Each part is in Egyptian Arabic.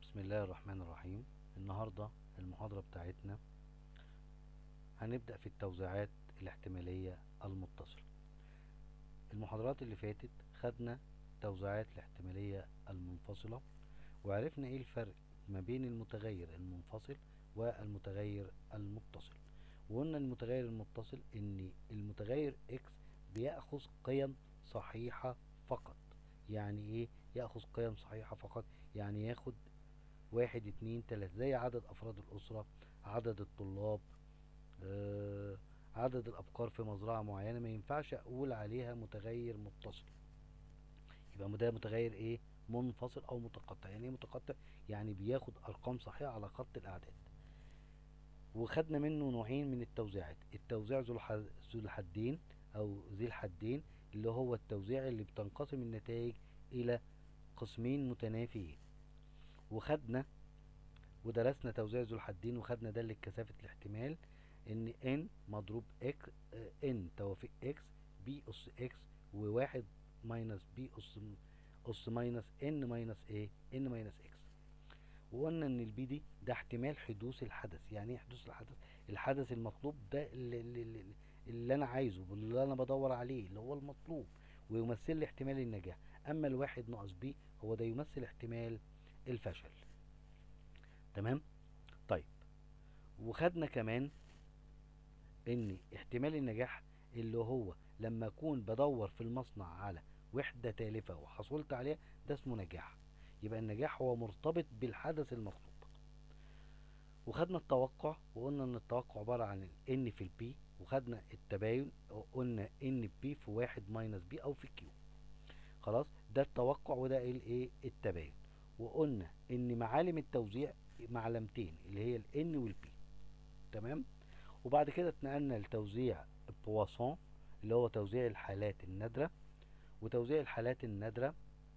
بسم الله الرحمن الرحيم النهاردة المحاضرة بتاعتنا هنبدأ في التوزيعات الاحتمالية المتصلة المحاضرات اللي فاتت خدنا توزيعات الاحتمالية المنفصلة وعرفنا ايه الفرق ما بين المتغير المنفصل والمتغير المتصل وقلنا المتغير المتصل ان المتغير x بيأخذ قيم صحيحة فقط يعني ايه يأخذ قيم صحيحة فقط يعني ياخد واحد اتنين تلاتة زي عدد افراد الاسرة عدد الطلاب آه عدد الابقار في مزرعة معينة ما ينفعش اقول عليها متغير متصل يبقى ده متغير ايه منفصل او متقطع يعني ايه متقطع يعني بياخد ارقام صحيحة على خط الاعداد وخدنا منه نوعين من التوزيعات التوزيع ذو الحدين او ذي الحدين اللي هو التوزيع اللي بتنقسم النتائج الى قسمين متنافيين وخدنا ودرسنا توزيع ذو الحدين وخدنا دالة كثافة الاحتمال ان n مضروب x n توافق x b اس x وواحد ماينس b اس اس ماينس n ماينس a n ماينس x وقلنا ان البي دي ده احتمال حدوث الحدث يعني ايه حدوث الحدث الحدث المطلوب ده اللي, اللي, اللي انا عايزه اللي انا بدور عليه اللي هو المطلوب ويمثل لي احتمال النجاح اما الواحد ناقص بي هو ده يمثل احتمال الفشل تمام طيب وخدنا كمان ان احتمال النجاح اللي هو لما اكون بدور في المصنع على وحدة تالفة وحصلت عليها ده اسمه نجاح يبقى النجاح هو مرتبط بالحدث المطلوب وخدنا التوقع وقلنا ان التوقع عبارة عن ان في البي وخدنا التباين وقلنا ان بي في واحد ماينس بي او في كيو خلاص ده التوقع وده الايه التباين وقلنا ان معالم التوزيع معلمتين اللي هي الان والبي تمام وبعد كده اتنقلنا لتوزيع بواسون اللي هو توزيع الحالات النادرة وتوزيع الحالات النادرة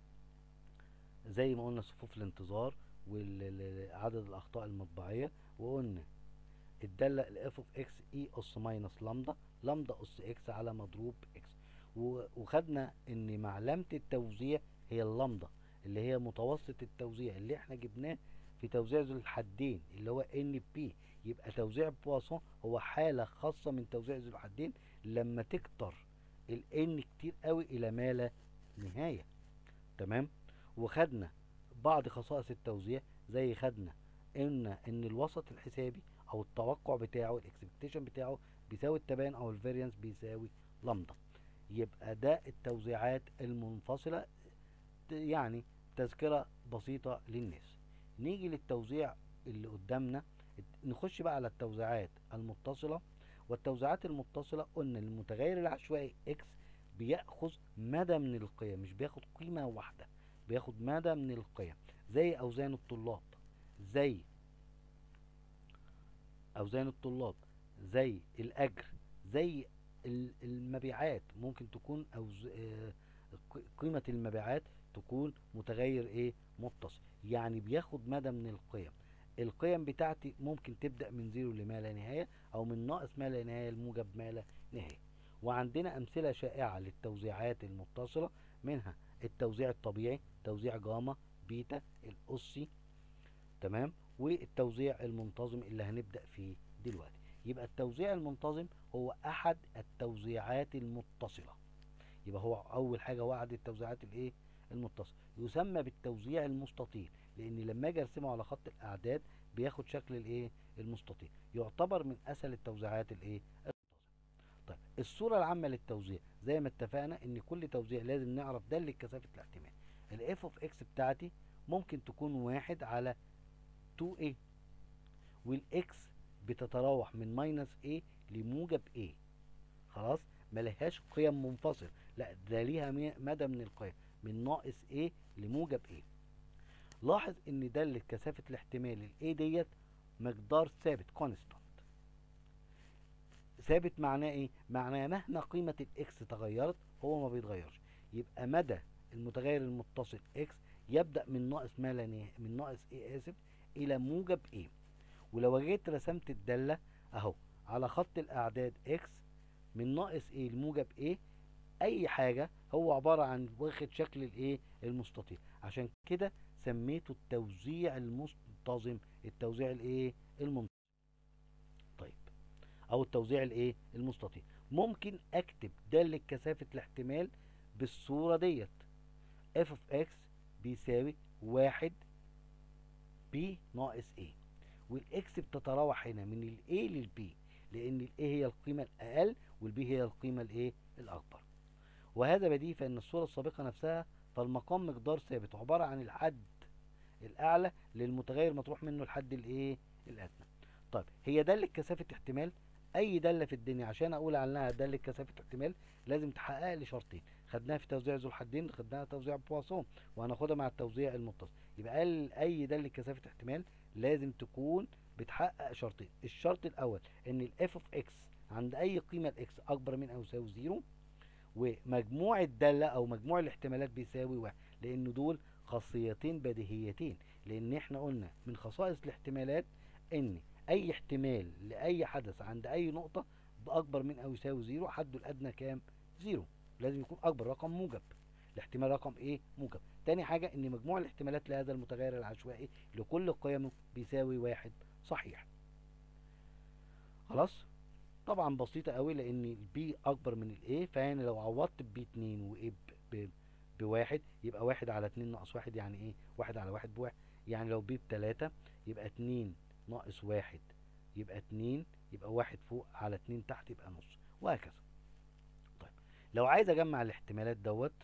زي ما قلنا صفوف الانتظار وعدد الاخطاء المطبعية وقلنا الدالة الاف اوف اكس اي اس ماينس لامدا لامدا اس اكس على مضروب اكس وخدنا ان معلمة التوزيع هي اللامدا اللي هي متوسط التوزيع اللي احنا جبناه في توزيع ذو الحدين اللي هو ان بي يبقى توزيع بواسون هو حالة خاصة من توزيع ذو الحدين لما تكتر الان كتير قوي الى ما لا نهاية تمام وخدنا بعض خصائص التوزيع زي خدنا ان ان الوسط الحسابي او التوقع بتاعه الاكسبكتيشن بتاعه بيساوي التباين او الفاريانس بيساوي لامدا يبقى ده التوزيعات المنفصلة يعني تذكرة بسيطة للناس نيجي للتوزيع اللي قدامنا نخش بقى على التوزيعات المتصلة والتوزيعات المتصلة قلنا المتغير العشوائي x بياخذ مدى من القيم مش بياخد قيمة واحدة بياخد مدى من القيم زي اوزان الطلاب زي اوزان الطلاب زي الاجر زي المبيعات ممكن تكون أوز... قيمة المبيعات تكون متغير ايه متصل يعني بياخد مدى من القيم القيم بتاعتي ممكن تبدأ من زيرو لما لا نهاية او من ناقص ما لا نهاية لموجب ما لا نهاية وعندنا امثلة شائعة للتوزيعات المتصلة منها التوزيع الطبيعي توزيع جاما بيتا الاسي تمام والتوزيع المنتظم اللي هنبدأ فيه دلوقتي يبقى التوزيع المنتظم هو احد التوزيعات المتصلة يبقى هو اول حاجة وعد التوزيعات الايه المتصل يسمى بالتوزيع المستطيل لان لما اجي ارسمه على خط الاعداد بياخد شكل الايه المستطيل يعتبر من اسهل التوزيعات الايه طيب الصورة العامة للتوزيع زي ما اتفقنا ان كل توزيع لازم نعرف دالة كثافة الاحتمال الاف اوف اكس بتاعتي ممكن تكون واحد على 2a والاكس بتتراوح من ماينس a لموجب a خلاص ملهاش قيم منفصل لا ده ليها مدى من القيم من ناقص a لموجب a لاحظ ان دالة كثافة الاحتمال ال a ديت مقدار ثابت كونستانت ثابت معناه ايه معناه مهما قيمة الاكس تغيرت هو ما بيتغيرش يبقى مدى المتغير المتصل x يبدأ من ناقص ما لا نهاية من ناقص a اسف الى موجب a ولو جيت رسمت الدالة اهو على خط الاعداد x من ناقص a لموجب a اي حاجة هو عبارة عن واخد شكل الايه المستطيل عشان كده سميته التوزيع المنتظم التوزيع الايه المنتظم طيب او التوزيع الايه المستطيل ممكن اكتب دالة كثافة الاحتمال بالصورة ديت f of x بيساوي واحد b ناقص a والاكس بتتراوح هنا من ال a لل b لان ال a هي القيمة الاقل وال b هي القيمة الايه الاكبر وهذا بديهي فان الصورة السابقة نفسها فالمقام مقدار ثابت عبارة عن الحد الاعلى للمتغير مطروح منه الحد الايه الادنى طيب هي دالة كثافة احتمال اي دالة في الدنيا عشان اقول عنها دالة كثافة احتمال لازم تحقق لي شرطين خدناها في توزيع ذو الحدين خدناها توزيع بواسون وهناخدها مع التوزيع المتصل يبقى قال اي دالة كثافة احتمال لازم تكون بتحقق شرطين الشرط الاول ان الاف اوف اكس عند اي قيمة الاكس اكبر من او يساوي زيرو ومجموع الدالة او مجموع الاحتمالات بيساوي واحد لان دول خاصيتين بديهيتين لان احنا قلنا من خصائص الاحتمالات ان اي احتمال لاي حدث عند اي نقطة باكبر من او يساوي زيرو حده الادنى كام زيرو لازم يكون اكبر رقم موجب الاحتمال رقم ايه موجب تاني حاجة ان مجموع الاحتمالات لهذا المتغير العشوائي لكل قيمه بيساوي واحد صحيح خلاص طبعا بسيطة قوي لان البي اكبر من الايه فيعني لو عوضت بي اتنين وايه بواحد يبقى واحد على اتنين ناقص واحد يعني ايه واحد على واحد بواحد يعني لو بي بتلاتة يبقى اتنين ناقص واحد يبقى اتنين يبقى واحد فوق على اتنين تحت يبقى نص وهكذا طيب لو عايز اجمع الاحتمالات دوت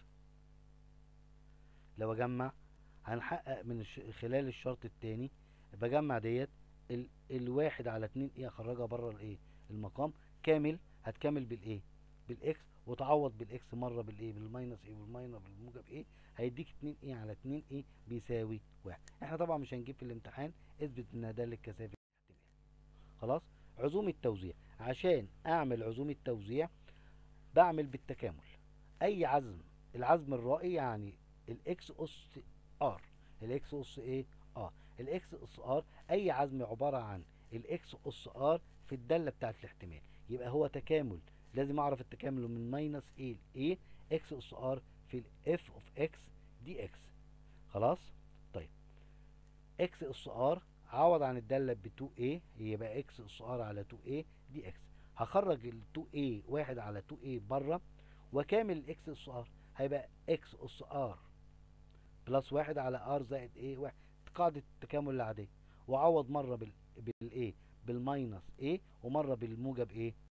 لو اجمع هنحقق من الش... خلال الشرط التاني بجمع ديت ال... الواحد على اتنين ايه اخرجها بره الايه المقام كامل هتكمل بالايه بالاكس وتعوض بالاكس مره بالايه بالماينس ايه والماينس بالموجب ايه هيديك 2 ايه على 2 ايه بيساوي واحد احنا طبعا مش هنجيب في الامتحان اثبت ان ده الكثافه الاحتمال خلاص عزوم التوزيع عشان اعمل عزوم التوزيع بعمل بالتكامل اي عزم العزم الرائي يعني الاكس اس ار الاكس اس ايه اه الاكس اس ار اي عزم عباره عن الاكس اس ار في الداله بتاعه الاحتمال يبقى هو تكامل لازم اعرف التكامل من ماينس ايه لايه اكس اس ار في الاف اوف اكس دي اكس خلاص طيب اكس اس ار عوض عن الداله ب 2 a يبقى اكس اس ار على 2 a دي اكس هخرج ال 2 a واحد على 2 a بره وكامل الاكس اس ار هيبقى اكس اس ار بلس واحد على ار زائد ايه واحد قاعدة التكامل العادية وعوض مرة بال بالايه بالماينس ايه ومرة بالموجب ايه